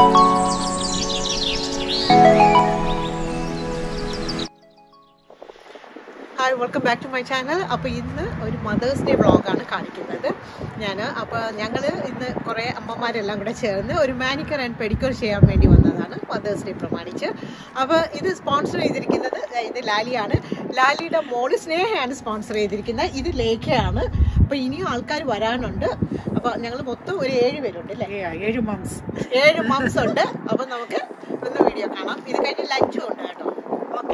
hi welcome back to my channel അപ്പോൾ ഇന്ന് ഒരു മദേഴ്സ് ഡേ വ്ളോഗാണ് കാണിക്കുന്നത് ഞാൻ അപ്പോൾ ഞങ്ങൾ ഇന്ന് കുറേ അമ്മമാരെല്ലാം കൂടെ ചേർന്ന് ഒരു മാനിക്കർ ആൻഡ് പെഡിക്യൂർ ചെയ്യാൻ വേണ്ടി വന്നതാണ് മദേഴ്സ് ഡേ പ്രമാണിച്ച് അപ്പോൾ ഇത് സ്പോൺസർ ചെയ്തിരിക്കുന്നത് ദേ ഇത് ലാലിയാണ് ലാലിയുടെ മോള് സ്നേഹയാണ് സ്പോൺസർ ചെയ്തിരിക്കുന്നത് ഇത് ലേഖയാണ് അപ്പോൾ ഇനിയും ആൾക്കാർ വരാനുണ്ട് അപ്പോൾ ഞങ്ങൾ മൊത്തം ഒരു ഏഴ് പേരുണ്ട് അല്ലേ ഏഴ് മന്ത്സ് ഏഴ് മംസ് ഉണ്ട് അപ്പോൾ നമുക്ക് ഒന്ന് വീഡിയോ കാണാം ഇത് കഴിഞ്ഞ് ലഞ്ചും ഉണ്ട് കേട്ടോ ഓക്കെ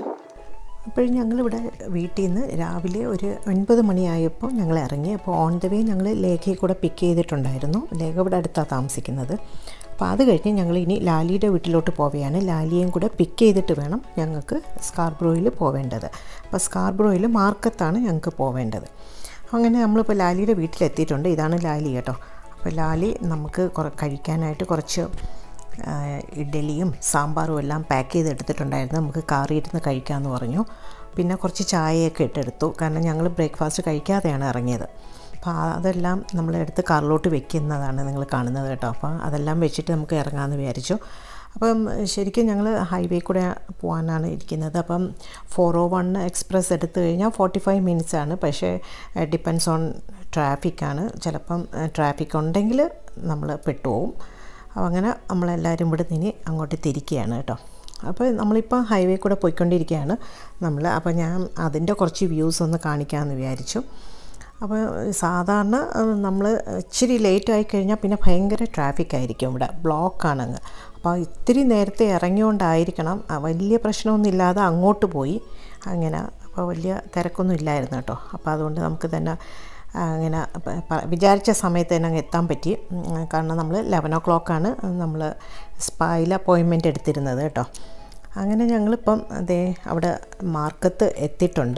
അപ്പോൾ ഞങ്ങളിവിടെ വീട്ടിൽ നിന്ന് രാവിലെ ഒരു ഒൻപത് മണിയായപ്പോൾ ഞങ്ങൾ ഇറങ്ങി അപ്പോൾ ഓൺ ദ വേ ഞങ്ങൾ ലേഖയെ കൂടെ പിക്ക് ചെയ്തിട്ടുണ്ടായിരുന്നു ലേഖ ഇവിടെ അടുത്താണ് താമസിക്കുന്നത് അപ്പോൾ അത് കഴിഞ്ഞ് ഞങ്ങൾ ഇനി ലാലിയുടെ വീട്ടിലോട്ട് പോവുകയാണ് ലാലിയെയും കൂടെ പിക്ക് ചെയ്തിട്ട് വേണം ഞങ്ങൾക്ക് സ്കാർബ്രോയിൽ പോവേണ്ടത് അപ്പോൾ സ്കാർബ്രോയിൽ മാർക്കത്താണ് ഞങ്ങൾക്ക് പോവേണ്ടത് അങ്ങനെ നമ്മളിപ്പോൾ ലാലിയുടെ വീട്ടിലെത്തിയിട്ടുണ്ട് ഇതാണ് ലാലി കേട്ടോ അപ്പോൾ ലാലി നമുക്ക് കുറ കഴിക്കാനായിട്ട് കുറച്ച് ആ, ഇഡ്ഡലിയും സാമ്പാറും എല്ലാം പാക്ക് ചെയ്തെടുത്തിട്ടുണ്ടായിരുന്നു നമുക്ക് കാറിയിരുന്ന് കഴിക്കാമെന്ന് പറഞ്ഞു പിന്നെ കുറച്ച് ചായയൊക്കെ ഇട്ടെടുത്തു കാരണം ഞങ്ങൾ ബ്രേക്ക്ഫാസ്റ്റ് കഴിക്കാതെയാണ് ഇറങ്ങിയത് അപ്പോൾ അതെല്ലാം നമ്മൾ എടുത്ത് കാറിലോട്ട് വെക്കുന്നതാണ് നിങ്ങൾ കാണുന്നത് കേട്ടോ അപ്പോൾ അതെല്ലാം വെച്ചിട്ട് നമുക്ക് ഇറങ്ങാമെന്ന് വിചാരിച്ചു അപ്പം ശരിക്കും ഞങ്ങൾ ഹൈവേ കൂടെ പോകാനാണ് ഇരിക്കുന്നത് അപ്പം ഫോർ ഓ വൺ എക്സ്പ്രസ് എടുത്തു കഴിഞ്ഞാൽ ഫോർട്ടി ഫൈവ് മിനിറ്റ്സ് ആണ് പക്ഷേ ഡിപ്പെൻസ് ഓൺ ട്രാഫിക്കാണ് ചിലപ്പം ട്രാഫിക് ഉണ്ടെങ്കിൽ നമ്മൾ പെട്ടുപോകും അപ്പോൾ അങ്ങനെ നമ്മളെല്ലാവരും ഇവിടെ നിന്ന് അങ്ങോട്ട് തിരിക്കുകയാണ് കേട്ടോ അപ്പോൾ നമ്മളിപ്പോൾ ഹൈവേ കൂടെ പോയിക്കൊണ്ടിരിക്കുകയാണ് നമ്മൾ അപ്പോൾ ഞാൻ അതിൻ്റെ കുറച്ച് വ്യൂസ് ഒന്ന് കാണിക്കാമെന്ന് വിചാരിച്ചു അപ്പോൾ സാധാരണ നമ്മൾ ഇച്ചിരി ലേറ്റ് ആയി കഴിഞ്ഞാൽ പിന്നെ ഭയങ്കര ട്രാഫിക് ആയിരിക്കും ഇവിടെ ബ്ലോക്കാണങ്ങ് അപ്പോൾ ഇത്തിരി നേരത്തെ ഇറങ്ങിയോണ്ടായിരിക്കണം ആ, വലിയ പ്രശ്നമൊന്നും ഇല്ലാതെ അങ്ങോട്ട് പോയി അങ്ങനെ അപ്പോൾ വലിയ തിരക്കൊന്നും ഇല്ലായിരുന്നു കേട്ടോ അപ്പോൾ അതുകൊണ്ട് നമുക്ക് തന്നെ അങ്ങനെ പ- പ- വിചാരിച്ച സമയത്ത് തന്നെ അങ്ങ് എത്താൻ പറ്റി ഉം, കാരണം നമ്മൾ ലെവൻ ഒ ക്ലോക്കാണ് നമ്മൾ സ്പായിൽ അപ്പോയിൻമെൻ്റ് എടുത്തിരുന്നത് കേട്ടോ അങ്ങനെ ഞങ്ങളിപ്പം അതേ അവിടെ മാർക്കത്ത് എത്തിയിട്ടുണ്ട്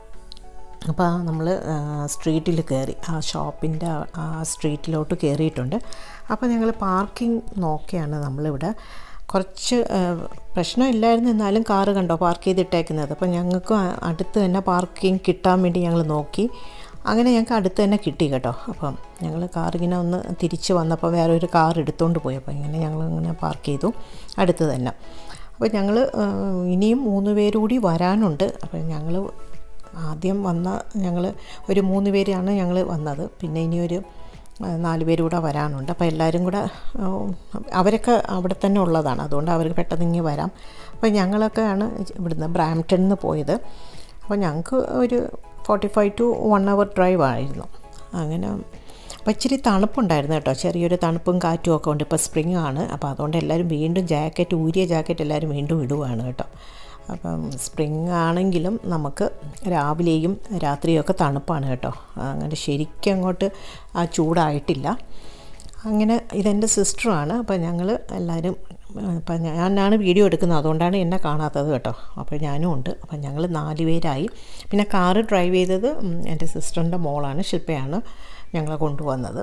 അപ്പോൾ നമ്മൾ സ്ട്രീറ്റിൽ കയറി ആ ഷോപ്പിൻ്റെ ആ സ്ട്രീറ്റിലോട്ട് കയറിയിട്ടുണ്ട് അപ്പോൾ ഞങ്ങൾ പാർക്കിംഗ് നോക്കിയാണ് നമ്മളിവിടെ കുറച്ച് ആ, പ്രശ്നമില്ലായിരുന്നു എന്നാലും കാറ് കണ്ടോ പാർക്ക് ചെയ്തിട്ടേക്കുന്നത് അപ്പോൾ ഞങ്ങൾക്ക് ആ- അടുത്ത് തന്നെ പാർക്കിംഗ് കിട്ടാൻ വേണ്ടി ഞങ്ങൾ നോക്കി അങ്ങനെ ഞങ്ങൾക്ക് അടുത്ത് തന്നെ കിട്ടി കേട്ടോ അപ്പം ഞങ്ങൾ കാറിങ്ങനെ ഒന്ന് തിരിച്ച് വന്നപ്പോൾ വേറെ ഒരു കാർ എടുത്തുകൊണ്ട് പോയി അപ്പോൾ ഇങ്ങനെ ഞങ്ങൾ ഇങ്ങനെ പാർക്ക് ചെയ്തു അടുത്ത് തന്നെ അപ്പോൾ ഞങ്ങൾ ഇനിയും മൂന്ന് പേര് കൂടി വരാനുണ്ട് അപ്പോൾ ഞങ്ങൾ ആദ്യം വന്ന ഞങ്ങൾ ഒരു മൂന്ന് പേരാണ് ഞങ്ങൾ വന്നത് പിന്നെ ഇനിയൊരു ആ, നാല് പേര് കൂടെ വരാനുണ്ട് അപ്പോൾ എല്ലാവരും കൂടെ ആ, അവരൊക്കെ അവിടെ തന്നെ ഉള്ളതാണ് അതുകൊണ്ട് അവർക്ക് പെട്ടെന്ന് ഇങ്ങനെ വരാം അപ്പോൾ ഞങ്ങളൊക്കെയാണ് ഇവിടുന്ന് ബ്രാംപ്ടണിൽ നിന്ന് പോയത് അപ്പോൾ ഞങ്ങൾക്ക് ഒരു forty five to one hour drive ആയിരുന്നു അങ്ങനെ അപ്പോൾ ഇച്ചിരി തണുപ്പുണ്ടായിരുന്നു കേട്ടോ ചെറിയൊരു തണുപ്പും കാറ്റും ഒക്കെ ഉണ്ട് ഇപ്പോൾ സ്പ്രിംഗ് ആണ് അപ്പോൾ അതുകൊണ്ട് എല്ലാവരും വീണ്ടും ജാക്കറ്റ് ഊരിയ ജാക്കറ്റ് എല്ലാവരും വീണ്ടും ഇടുവാണ് കേട്ടോ അപ്പം സ്പ്രിംഗ് ആണെങ്കിലും നമുക്ക് രാവിലെയും രാത്രിയൊക്കെ തണുപ്പാണ് കേട്ടോ അങ്ങനെ ശരിക്കും അങ്ങോട്ട് ആ ചൂടായിട്ടില്ല അങ്ങനെ ഇതെൻ്റെ സിസ്റ്ററാണ് അപ്പോൾ ഞങ്ങൾ എല്ലാവരും അപ്പം ഞാനാണ് വീഡിയോ എടുക്കുന്നത് അതുകൊണ്ടാണ് എന്നെ കാണാത്തത് കേട്ടോ അപ്പോൾ ഞാനും ഉണ്ട് അപ്പം ഞങ്ങൾ നാല് പേരായി പിന്നെ കാറ് ഡ്രൈവ് ചെയ്തത് ഉം, എൻ്റെ സിസ്റ്ററിൻ്റെ മോളാണ് ശില്പയാണ് ഞങ്ങളെ കൊണ്ടുവന്നത്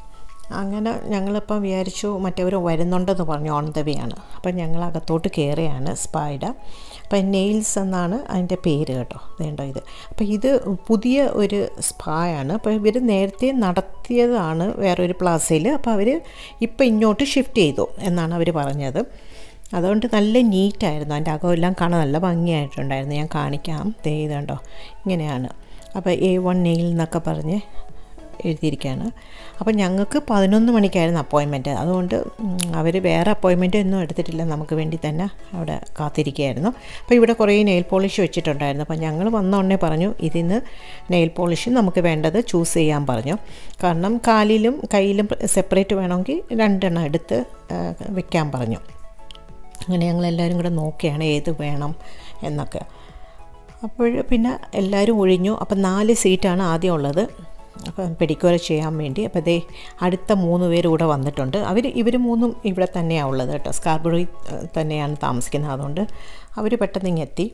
അങ്ങനെ ഞങ്ങളിപ്പം വിചാരിച്ചു മറ്റവർ വരുന്നുണ്ടെന്ന് പറഞ്ഞു ഓൺ ദ വേ ആണ് അപ്പം ഞങ്ങൾ അകത്തോട്ട് കയറിയാണ് സ്പായുടെ അപ്പം നെയിൽസ് എന്നാണ് അതിൻ്റെ പേര് കേട്ടോ വേണ്ടോ ഇത് അപ്പോൾ ഇത് പുതിയ ഒരു സ്പായാണ് അപ്പോൾ ഇവർ നേരത്തെ നടത്തിയതാണ് വേറൊരു പ്ലാസയിൽ അപ്പോൾ അവർ ഇപ്പം ഇങ്ങോട്ട് ഷിഫ്റ്റ് ചെയ്തു എന്നാണ് അവർ പറഞ്ഞത് അതുകൊണ്ട് നല്ല നീറ്റായിരുന്നു അതിൻ്റെ അകമെല്ലാം കാണാൻ നല്ല ഭംഗിയായിട്ടുണ്ടായിരുന്നു ഞാൻ കാണിക്കാം ദേ ഇത് കണ്ടോ ഇങ്ങനെയാണ് അപ്പോൾ എ വൺ നെയിൽ എന്നൊക്കെ പറഞ്ഞ് എഴുതിയിരിക്കുകയാണ് അപ്പോൾ ഞങ്ങൾക്ക് പതിനൊന്ന് മണിക്കായിരുന്നു അപ്പോയിൻമെൻറ്റ് അതുകൊണ്ട് അവർ വേറെ അപ്പോയിൻമെൻറ്റ് ഒന്നും എടുത്തിട്ടില്ല നമുക്ക് വേണ്ടി തന്നെ അവിടെ കാത്തിരിക്കുകയായിരുന്നു അപ്പോൾ ഇവിടെ കുറേ നെയിൽ പോളിഷ് വെച്ചിട്ടുണ്ടായിരുന്നു അപ്പോൾ ഞങ്ങൾ വന്ന ഉടനെ പറഞ്ഞു ഇതിന്ന് നെയിൽ പോളിഷ് നമുക്ക് വേണ്ടത് ചൂസ് ചെയ്യാൻ പറഞ്ഞു കാരണം കാലിലും കയ്യിലും സെപ്പറേറ്റ് വേണമെങ്കിൽ രണ്ടെണ്ണം എടുത്ത് ആ, വെക്കാൻ പറഞ്ഞു അങ്ങനെ ഞങ്ങളെല്ലാവരും കൂടെ നോക്കിയാണ് ഏത് വേണം എന്നൊക്കെ അപ്പോൾ പിന്നെ എല്ലാവരും ഒഴിഞ്ഞു അപ്പം നാല് സീറ്റാണ് ആദ്യം ഉള്ളത് അപ്പം പെഡിക്യൂർ ചെയ്യാൻ വേണ്ടി അപ്പോൾ ദേ അടുത്ത മൂന്ന് പേര് കൂടെ വന്നിട്ടുണ്ട് അവർ ഇവർ മൂന്നും ഇവിടെ തന്നെയാണ് ഉള്ളത് കേട്ടോ സ്കാർബറി തന്നെയാണ് താമസിക്കുന്നത് അതുകൊണ്ട് അവർ പെട്ടെന്ന് ഇങ്ങെത്തി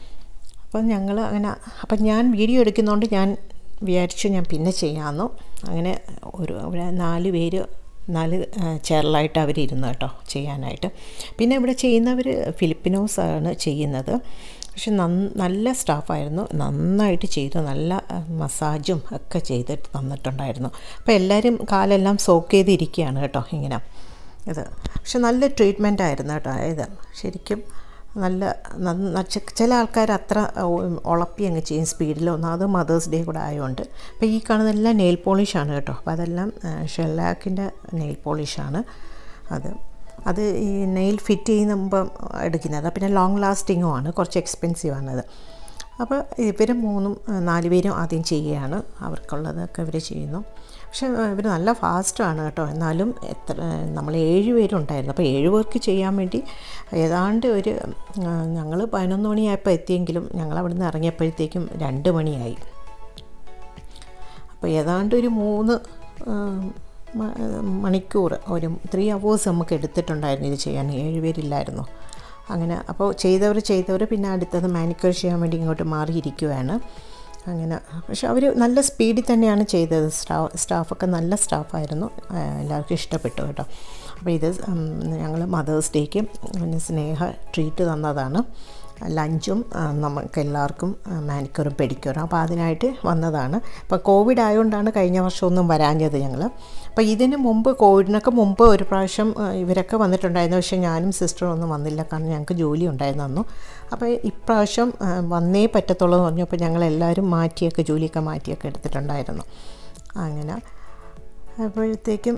അപ്പം ഞങ്ങൾ അങ്ങനെ അപ്പം ഞാൻ വീഡിയോ എടുക്കുന്നതുകൊണ്ട് ഞാൻ വിചാരിച്ചു ഞാൻ പിന്നെ ചെയ്യാമെന്നു അങ്ങനെ ഒരു ഇവിടെ നാല് പേര് നാല് ചെയറിലായിട്ട് അവരിരുന്നു കേട്ടോ ചെയ്യാനായിട്ട് പിന്നെ ഇവിടെ ചെയ്യുന്നവർ ഫിലിപ്പിനോസാണ് ചെയ്യുന്നത് പക്ഷെ നന്ന നല്ല സ്റ്റാഫായിരുന്നു നന്നായിട്ട് ചെയ്തു നല്ല ആ, മസാജും ഒക്കെ ചെയ്തിട്ട് തന്നിട്ടുണ്ടായിരുന്നു അപ്പോൾ എല്ലാവരും കാലെല്ലാം സോക്ക് ചെയ്തിരിക്കുകയാണ് കേട്ടോ ഇങ്ങനെ ഇത് പക്ഷെ നല്ല ട്രീറ്റ്മെൻ്റ് ആയിരുന്നു കേട്ടോ ഇത് ശരിക്കും നല്ല നന്ന ചെ- ചില ആൾക്കാർ അത്ര ഉ- ഉളപ്പി അങ്ങ് ചെയ്യും സ്പീഡിലൊന്നും അത് മദേഴ്സ് ഡേ കൂടെ ആയതുകൊണ്ട് അപ്പോൾ ഈ കാണുന്നതെല്ലാം നെയിൽ പോളിഷാണ് കേട്ടോ അപ്പോൾ അതെല്ലാം ഷെല്ലാക്കിൻ്റെ നെയിൽ പോളിഷാണ് അത് അത് ഈ നെയിൽ ഫിറ്റ് ചെയ്യുമ്പം എടുക്കുന്നത് പിന്നെ ലോങ് ലാസ്റ്റിങ്ങും ആണ് കുറച്ച് എക്സ്പെൻസീവ് ആണത് അപ്പോൾ ഇവർ മൂന്നും ആ, നാല് പേരും ആദ്യം ചെയ്യുകയാണ് അവർക്കുള്ളതൊക്കെ ഇവർ ചെയ്യുന്നു പക്ഷേ ഇവർ നല്ല ഫാസ്റ്റാണ് കേട്ടോ എന്നാലും എത്ര നമ്മൾ ഏഴ് പേരുണ്ടായിരുന്നു അപ്പോൾ ഏഴ് പേർക്ക് ചെയ്യാൻ വേണ്ടി ഏതാണ്ട് ഒരു ഞങ്ങൾ പതിനൊന്ന് മണിയായപ്പോൾ എത്തിയെങ്കിലും ഞങ്ങൾ അവിടെ നിന്ന് ഇറങ്ങിയപ്പോഴത്തേക്കും രണ്ട് മണിയായി അപ്പോൾ ഏതാണ്ട് ഒരു മൂന്ന് ആ, മ- മണിക്കൂർ ഒരു ത്രീ അവേഴ്സ് നമുക്ക് എടുത്തിട്ടുണ്ടായിരുന്നു ഇത് ചെയ്യാൻ ഏഴ് പേരില്ലായിരുന്നു അങ്ങനെ അപ്പോൾ ചെയ്തവർ ചെയ്തവർ പിന്നെ അടുത്തത് മാനിക്യൂർ ചെയ്യാൻ വേണ്ടി ഇങ്ങോട്ട് മാറിയിരിക്കുകയാണ് അങ്ങനെ പക്ഷെ അവർ നല്ല സ്പീഡിൽ തന്നെയാണ് ചെയ്തത് സ്റ്റാഫ് സ്റ്റാഫൊക്കെ നല്ല സ്റ്റാഫായിരുന്നു ആ, എല്ലാവർക്കും ഇഷ്ടപ്പെട്ടു കേട്ടോ അപ്പോൾ ഇത് ഞങ്ങൾ മദേഴ്സ് ഡേക്ക് പിന്നെ സ്നേഹ ട്രീറ്റ് തന്നതാണ് ലഞ്ചും ആ, നമുക്ക് എല്ലാവർക്കും മാനിക്യൂറും പെഡിക്യൂറും അപ്പോൾ അതിനായിട്ട് വന്നതാണ് അപ്പോൾ കോവിഡ് ആയതുകൊണ്ടാണ് കഴിഞ്ഞ വർഷമൊന്നും വരാഞ്ഞത് ഞങ്ങൾ അപ്പോൾ ഇതിന് മുമ്പ് കോവിഡിനൊക്കെ മുമ്പ് ഒരു പ്രാവശ്യം ആ, ഇവരൊക്കെ വന്നിട്ടുണ്ടായിരുന്നു പക്ഷേ ഞാനും സിസ്റ്ററും ഒന്നും വന്നില്ല കാരണം ഞങ്ങൾക്ക് ജോലി ഉണ്ടായിരുന്നു അന്നു അപ്പോൾ ഇപ്രാവശ്യം ആ, വന്നേ പറ്റത്തുള്ളൂ എന്ന് പറഞ്ഞപ്പോൾ ഞങ്ങൾ എല്ലാവരും മാറ്റിയൊക്കെ ജോലിയൊക്കെ മാറ്റിയൊക്കെ എടുത്തിട്ടുണ്ടായിരുന്നു അങ്ങനെ അപ്പോഴത്തേക്കും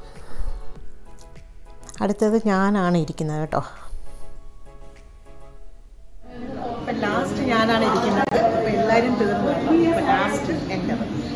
അടുത്തത് ഞാനാണ് ഇരിക്കുന്നത് കേട്ടോ അപ്പം ലാസ്റ്റ് ഞാനാണ് ഇരിക്കുന്നത് അപ്പം എല്ലാവരും തീർന്നു അപ്പം ലാസ്റ്റ് എൻ്റെ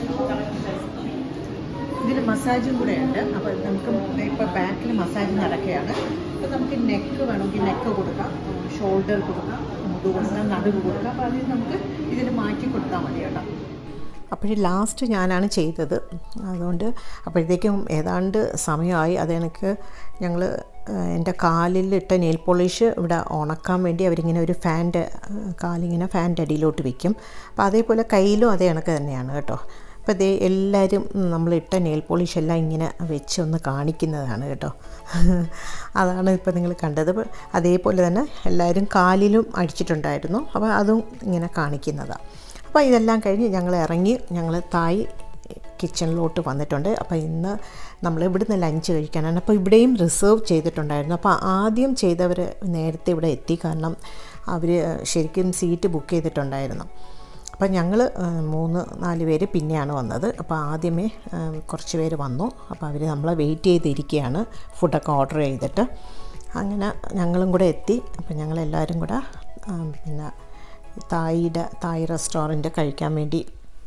ഇതിൽ മസാജും കൂടെ ഉണ്ട് അപ്പോൾ നമുക്ക് ഇപ്പോൾ ബാക്കിൽ മസാജ് നടക്കുകയാണ് അപ്പോൾ നമുക്ക് നെക്ക് വേണമെങ്കിൽ നെക്ക് കൊടുക്കാം ഷോൾഡർ കൊടുക്കാം മുതു കൊടുക്കാം നടുവ് കൊടുക്കാം അപ്പോൾ അതിന് നമുക്ക് ഇതിൽ മാറ്റി കൊടുത്താൽ മതി കേട്ടോ അപ്പോൾ ലാസ്റ്റ് ഞാനാണ് ചെയ്തത് അതുകൊണ്ട് അപ്പോഴത്തേക്കും ഏതാണ്ട് സമയമായി അത് എനിക്ക് ഞങ്ങൾ എൻ്റെ കാലിലിട്ട നെയിൽ പോളിഷ് ഇവിടെ ഉണക്കാൻ വേണ്ടി അവരിങ്ങനെ ഒരു ഫാൻ്റെ കാലിങ്ങനെ ഫാൻ്റെ അടിയിലോട്ട് വെക്കും അപ്പോൾ അതേപോലെ കയ്യിലും അതേ കണക്ക് തന്നെയാണ് കേട്ടോ അപ്പോൾ ഇതേ എല്ലാവരും നമ്മളിട്ട നെയിൽ പോളിഷ് എല്ലാം ഇങ്ങനെ വെച്ച് ഒന്ന് കാണിക്കുന്നതാണ് കേട്ടോ അതാണ് ഇപ്പോൾ നിങ്ങൾ കണ്ടത് അപ്പോൾ അതേപോലെ തന്നെ എല്ലാവരും കാലിലും അടിച്ചിട്ടുണ്ടായിരുന്നു അപ്പോൾ അതും ഇങ്ങനെ കാണിക്കുന്നതാണ് അപ്പോൾ ഇതെല്ലാം കഴിഞ്ഞ് ഞങ്ങൾ ഇറങ്ങി ഞങ്ങൾ തായ് കിച്ചണിലോട്ട് വന്നിട്ടുണ്ട് അപ്പോൾ ഇന്ന് നമ്മൾ ഇവിടുന്ന് ലഞ്ച് കഴിക്കാനാണ് അപ്പോൾ ഇവിടെയും റിസർവ് ചെയ്തിട്ടുണ്ടായിരുന്നു അപ്പോൾ ആദ്യം ചെയ്തവർ നേരത്തെ ഇവിടെ എത്തി കാരണം അവർ ശരിക്കും സീറ്റ് ബുക്ക് ചെയ്തിട്ടുണ്ടായിരുന്നു അപ്പോൾ ഞങ്ങൾ മൂന്ന് നാല് പേര് പിന്നെയാണ് വന്നത് അപ്പോൾ ആദ്യമേ ആ, കുറച്ച് പേര് വന്നു അപ്പോൾ അവർ നമ്മളെ വെയിറ്റ് ചെയ്തിരിക്കുകയാണ് ഫുഡൊക്കെ ഓർഡർ ചെയ്തിട്ട് അങ്ങനെ ഞങ്ങളും കൂടെ എത്തി അപ്പോൾ ഞങ്ങളെല്ലാവരും കൂടെ ആ, പിന്നെ തായിയുടെ തായ് റെസ്റ്റോറൻറ്റ് കഴിക്കാൻ വേണ്ടി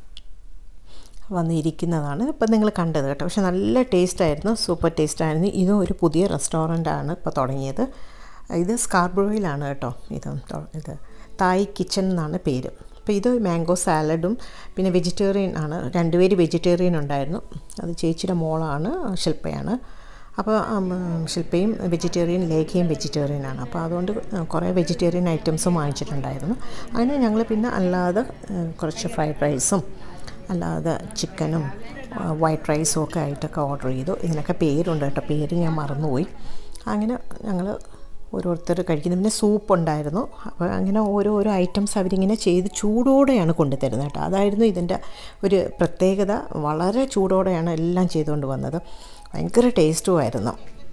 വന്നിരിക്കുന്നതാണ് ഇപ്പം നിങ്ങൾ കണ്ടത് കേട്ടോ പക്ഷെ നല്ല ടേസ്റ്റായിരുന്നു സൂപ്പർ ടേസ്റ്റായിരുന്നു ഇതും ഒരു പുതിയ റെസ്റ്റോറൻ്റാണ് ഇപ്പോൾ തുടങ്ങിയത് ഇത് സ്കാർബ്രോയിലാണ് കേട്ടോ ഇത് തൊ- ഇത് തായ് കിച്ചൺ എന്നാണ് പേര് അപ്പോൾ ഇത് മാംഗോ സാലഡും പിന്നെ വെജിറ്റേറിയൻ ആണ് രണ്ടുപേര് വെജിറ്റേറിയൻ ഉണ്ടായിരുന്നു അത് ചേച്ചിയുടെ മോളാണ് ശില്പയാണ് അപ്പോൾ ഉം, ശില്പയും വെജിറ്റേറിയൻ ലേഖയും വെജിറ്റേറിയനാണ് അപ്പോൾ അതുകൊണ്ട് കുറേ വെജിറ്റേറിയൻ ഐറ്റംസും വാങ്ങിച്ചിട്ടുണ്ടായിരുന്നു അങ്ങനെ ഞങ്ങൾ പിന്നെ അല്ലാതെ ഉം, കുറച്ച് ഫ്രൈഡ് റൈസും അല്ലാതെ ചിക്കനും വൈറ്റ് റൈസും ഒക്കെ ആയിട്ടൊക്കെ ഓർഡർ ചെയ്തു ഇതിനൊക്കെ പേരുണ്ട് കേട്ടോ പേര് ഞാൻ മറന്നുപോയി അങ്ങനെ ഞങ്ങൾ ഓരോരുത്തർ കഴിക്കുന്നു പിന്നെ സൂപ്പ് ഉണ്ടായിരുന്നു അപ്പോൾ അങ്ങനെ ഓരോരോ ഐറ്റംസ് അവരിങ്ങനെ ചെയ്ത് ചൂടോടെയാണ് കൊണ്ടുതരുന്നത് കേട്ടോ അതായിരുന്നു ഇതിൻ്റെ ഒരു പ്രത്യേകത വളരെ ചൂടോടെയാണ് എല്ലാം ചെയ്തുകൊണ്ട് വന്നത് ഭയങ്കര ടേസ്റ്റുമായിരുന്നു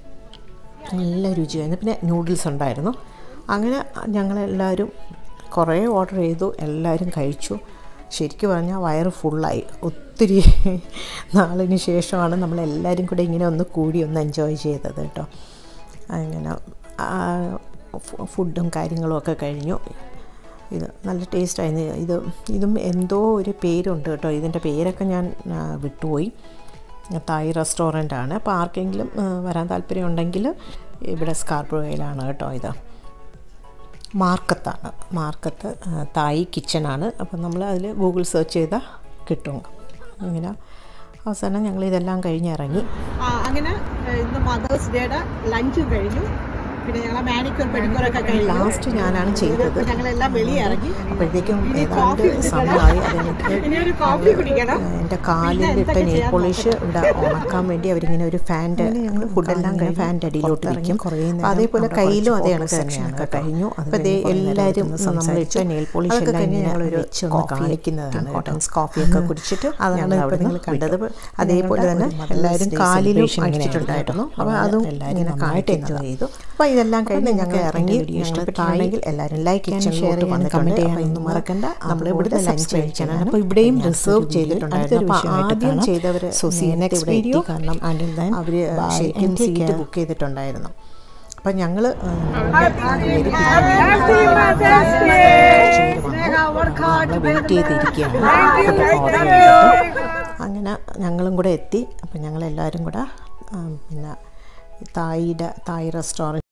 നല്ല രുചിയായിരുന്നു പിന്നെ നൂഡിൽസ് ഉണ്ടായിരുന്നു അങ്ങനെ ഞങ്ങളെല്ലാവരും കുറേ ഓർഡർ ചെയ്തു എല്ലാവരും കഴിച്ചു ശരിക്കും പറഞ്ഞാൽ വയറ് ഫുള്ളായി ഒത്തിരി നാളിന് ശേഷമാണ് നമ്മളെല്ലാവരും കൂടെ ഇങ്ങനെ ഒന്ന് കൂടി ഒന്ന് എൻജോയ് ചെയ്തത് കേട്ടോ അങ്ങനെ ആ, ഫു- ഫുഡും കാര്യങ്ങളും ഒക്കെ കഴിഞ്ഞു ഇത് നല്ല ടേസ്റ്റായിരുന്നു ഇത് ഇതും എന്തോ ഒരു പേരുണ്ട് കേട്ടോ ഇതിൻ്റെ പേരൊക്കെ ഞാൻ ആ, വിട്ടുപോയി തായ് റെസ്റ്റോറൻ്റ് ആണ് അപ്പോൾ ആർക്കെങ്കിലും ആ, വരാൻ താല്പര്യമുണ്ടെങ്കിൽ ഇവിടെ സ്കാർബ്രോയിലാണ് കേട്ടോ ഇത് മാർക്കത്താണ് മാർക്കത്ത് ആ, തായ് കിച്ചണാണ് അപ്പം നമ്മൾ അതിൽ ഗൂഗിൾ സെർച്ച് ചെയ്താൽ കിട്ടും അങ്ങനെ അവസാനം ഞങ്ങൾ ഇതെല്ലാം കഴിഞ്ഞ് ഇറങ്ങി ആ, അങ്ങനെ ഏഹ്, ഇന്ന് മദേഴ്സ് ഡേയുടെ ലഞ്ചും കഴിഞ്ഞു പിന്നെ ഞങ്ങളെ മാനിക്യൂർ പെഡിക്യൂർ ഒക്കെ കഴിഞ്ഞു ലാസ്റ്റ് ഞാനാണ് ചെയ്തത് അപ്പൊ ഞങ്ങളെല്ലാം വെളിയെ ഇറങ്ങി അപ്പോഴത്തേക്കും ഇനി ഏതാണ്ട് കോഫി സമയമായി അതെനിക്ക് ഇനി ഒരു കോഫി കുടിക്കണം എൻ്റെ കാലിൽ ഇട്ട നെയിൽ പോളിഷ് ഇവിടെ ഉണക്കാൻ വേണ്ടി അവരിങ്ങനെ ഒരു ഫാൻ്റെ ഞങ്ങൾ ഫുഡെല്ലാം കഴിഞ്ഞ് ഫാൻ്റെ അടിയിലോട്ട് വയ്ക്കും അപ്പോൾ അതേപോലെ കയ്യിലും അതേ കണക്ക് തന്നെയാണ് കഴിഞ്ഞു അപ്പോൾ അതേ എല്ലാവരും നമ്മൾ ഇട്ട നെയിൽ പോളിഷ് എല്ലാം കഴിഞ്ഞ് ഞങ്ങളൊരു കാണിക്കുന്നതാണ് കോട്ടൺസ് കോഫിയൊക്കെ കുടിച്ചിട്ട് അതാണ് ഇപ്പോൾ നിങ്ങൾ കണ്ടത് അതേപോലെ തന്നെ എല്ലാവരും കാലിലും അടിച്ചിട്ടുണ്ടായിരുന്നു അപ്പോൾ അതും ഇങ്ങനെ കാണിട്ട് എൻജോയ് ചെയ്തു അപ്പോൾ ഇതെല്ലാം കഴിഞ്ഞ് ഞങ്ങൾ ഇറങ്ങി ഇഷ്ടപ്പെട്ടാണെങ്കിൽ എല്ലാവരും ലൈക്ക് ചെയ്യാനും ഷെയർ ചെയ്യാനും കമൻറ്റ് ചെയ്യാനൊന്നും മറക്കണ്ട നമ്മൾ ഇവിടെ ലഞ്ച് കഴിക്കാനാണ് അപ്പോൾ ഇവിടെയും റിസർവ് ചെയ്തിട്ടുണ്ടായിരുന്നു അപ്പോൾ ആദ്യം ചെയ്തവർ നെക്സ്റ്റ് വീഡിയോ കാരണം അവർ ശരിക്കും സീറ്റ് ബുക്ക് ചെയ്തിട്ടുണ്ടായിരുന്നു അപ്പം ഞങ്ങൾ വെയിറ്റ് ചെയ്തിരിക്കുകയാണ് അങ്ങനെ ഞങ്ങളും കൂടെ എത്തി അപ്പം ഞങ്ങളെല്ലാവരും കൂടെ ആ, പിന്നെ തായിയുടെ തായ് റെസ്റ്റോറൻറ്റ്